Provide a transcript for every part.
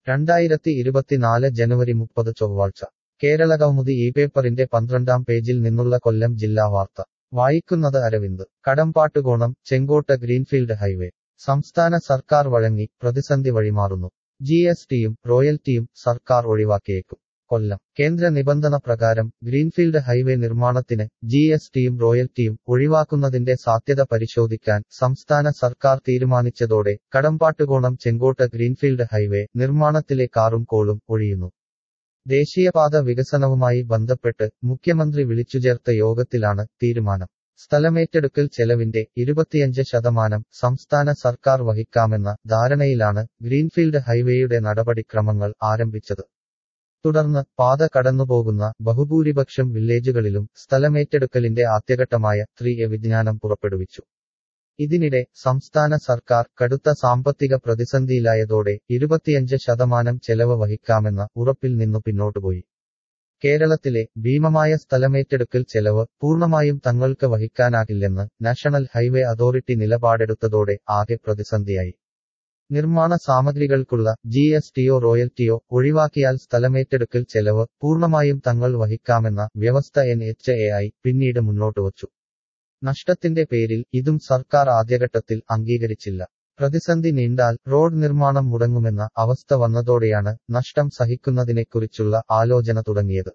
രണ്ടായിരത്തി ഇരുപത്തിനാല് ജനുവരി മുപ്പത് ചൊവ്വാഴ്ച കേരള കൗമുദി ഈ പേപ്പറിന്റെ പന്ത്രണ്ടാം പേജിൽ നിന്നുള്ള കൊല്ലം ജില്ലാ വാർത്ത വായിക്കുന്നത് അരവിന്ദ് കടമ്പാട്ടുകോണം ചെങ്കോട്ട ഗ്രീൻഫീൽഡ് ഹൈവേ സംസ്ഥാന സർക്കാർ വഴങ്ങി പ്രതിസന്ധി വഴിമാറുന്നു ജി എസ് ടിയും റോയൽറ്റിയും സർക്കാർ ഒഴിവാക്കിയേക്കും കൊല്ലം കേന്ദ്ര നിബന്ധന പ്രകാരം ഗ്രീൻഫീൽഡ് ഹൈവേ നിർമ്മാണത്തിന് ജി എസ് ടിയും റോയൽറ്റിയും ഒഴിവാക്കുന്നതിന്റെ സാധ്യത പരിശോധിക്കാൻ സംസ്ഥാന സർക്കാർ തീരുമാനിച്ചതോടെ കടമ്പാട്ടുകോണം ചെങ്കോട്ട ഗ്രീൻഫീൽഡ് ഹൈവേ നിർമ്മാണത്തിലെ കാറും കോളും ഒഴിയുന്നു ദേശീയപാത വികസനവുമായി ബന്ധപ്പെട്ട് മുഖ്യമന്ത്രി വിളിച്ചുചേർത്ത യോഗത്തിലാണ് തീരുമാനം സ്ഥലമേറ്റെടുക്കൽ ചെലവിന്റെ ഇരുപത്തിയഞ്ച് ശതമാനം സംസ്ഥാന സർക്കാർ വഹിക്കാമെന്ന ധാരണയിലാണ് ഗ്രീൻഫീൽഡ് ഹൈവേയുടെ നടപടിക്രമങ്ങൾ ആരംഭിച്ചത് തുടർന്ന് പാത കടന്നുപോകുന്ന ബഹുഭൂരിപക്ഷം വില്ലേജുകളിലും സ്ഥലമേറ്റെടുക്കലിന്റെ ആദ്യഘട്ടമായ ത്രീ എ വിജ്ഞാനം പുറപ്പെടുവിച്ചു ഇതിനിടെ സംസ്ഥാന സർക്കാർ കടുത്ത സാമ്പത്തിക പ്രതിസന്ധിയിലായതോടെ ഇരുപത്തിയഞ്ച് ശതമാനം ചെലവ് വഹിക്കാമെന്ന ഉറപ്പിൽ നിന്നു പിന്നോട്ടുപോയി കേരളത്തിലെ ഭീമമായ സ്ഥലമേറ്റെടുക്കൽ ചെലവ് പൂർണ്ണമായും തങ്ങൾക്ക് വഹിക്കാനാകില്ലെന്ന് നാഷണൽ ഹൈവേ അതോറിറ്റി നിലപാടെടുത്തതോടെ ആകെ പ്രതിസന്ധിയായി നിർമ്മാണ സാമഗ്രികൾക്കുള്ള ജി എസ് ടിയോ റോയൽറ്റിയോ ഒഴിവാക്കിയാൽ സ്ഥലമേറ്റെടുക്കൽ ചെലവ് പൂർണ്ണമായും തങ്ങൾ വഹിക്കാമെന്ന വ്യവസ്ഥ എൻ എച്ച് എ ഐ പിന്നീട് മുന്നോട്ടുവച്ചു നഷ്ടത്തിന്റെ പേരിൽ ഇതും സർക്കാർ ആദ്യഘട്ടത്തിൽ അംഗീകരിച്ചില്ല പ്രതിസന്ധി നീണ്ടാൽ റോഡ് നിർമ്മാണം മുടങ്ങുമെന്ന അവസ്ഥ വന്നതോടെയാണ് നഷ്ടം സഹിക്കുന്നതിനെക്കുറിച്ചുള്ള ആലോചന തുടങ്ങിയത്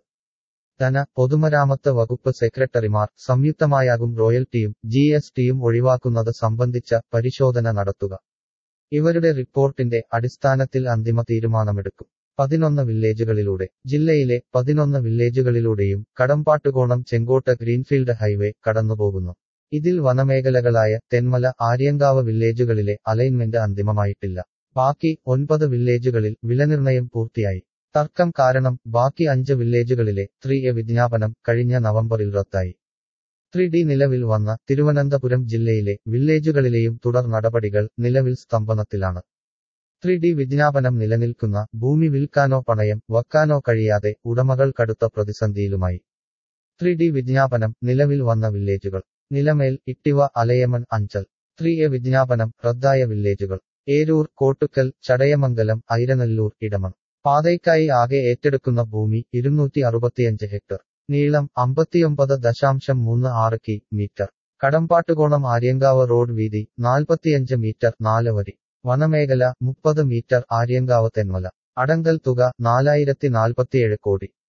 ധന പൊതുമരാമത്ത് വകുപ്പ് സെക്രട്ടറിമാർ സംയുക്തമായാകും റോയൽറ്റിയും ജി എസ് ടിയും ഒഴിവാക്കുന്നത് സംബന്ധിച്ച പരിശോധന നടത്തുക ഇവരുടെ റിപ്പോർട്ടിന്റെ അടിസ്ഥാനത്തിൽ അന്തിമ തീരുമാനമെടുക്കും പതിനൊന്ന് വില്ലേജുകളിലൂടെ ജില്ലയിലെ പതിനൊന്ന് വില്ലേജുകളിലൂടെയും കടമ്പാട്ടുകോണം ചെങ്കോട്ട ഗ്രീൻഫീൽഡ് ഹൈവേ കടന്നുപോകുന്നു ഇതിൽ വനമേഖലകളായ തെന്മല ആര്യങ്കാവ് വില്ലേജുകളിലെ അലൈൻമെന്റ് അന്തിമമായിട്ടില്ല ബാക്കി ഒൻപത് വില്ലേജുകളിൽ വിലനിർണയം പൂർത്തിയായി തർക്കം കാരണം ബാക്കി അഞ്ച് വില്ലേജുകളിലെ ത്രീ എ വിജ്ഞാപനം കഴിഞ്ഞ നവംബറിൽ റദ്ദായി ത്രീ ഡി നിലവിൽ വന്ന തിരുവനന്തപുരം ജില്ലയിലെ വില്ലേജുകളിലെയും തുടർ നടപടികൾ നിലവിൽ സ്തംഭനത്തിലാണ് ത്രീ ഡി വിജ്ഞാപനം നിലനിൽക്കുന്ന ഭൂമി വിൽക്കാനോ പണയം വക്കാനോ കഴിയാതെ ഉടമകൾ കടുത്ത പ്രതിസന്ധിയിലുമായി ത്രീ ഡി വിജ്ഞാപനം നിലവിൽ വന്ന വില്ലേജുകൾ നിലമേൽ ഇട്ടിവ അലയമൺ അഞ്ചൽ ത്രീ എ വിജ്ഞാപനം റദ്ദായ വില്ലേജുകൾ ഏരൂർ കോട്ടുക്കൽ ചടയമംഗലം ഐരനല്ലൂർ ഇടമൺ പാതയ്ക്കായി ആകെ ഏറ്റെടുക്കുന്ന ഭൂമി ഇരുന്നൂറ്റി അറുപത്തിയഞ്ച് ഹെക്ടർ നീളം അമ്പത്തിയൊമ്പത് ദശാംശം മൂന്ന് ആറ് kilometre Kadampattukonam Aryankavu road വീതി നാൽപ്പത്തിയഞ്ച് മീറ്റർ നാല് വരി വനമേഖല മുപ്പത് മീറ്റർ ആര്യങ്കാവ് തെന്മല അടങ്കൽ തുക നാലായിരത്തി നാൽപ്പത്തിയേഴ് കോടി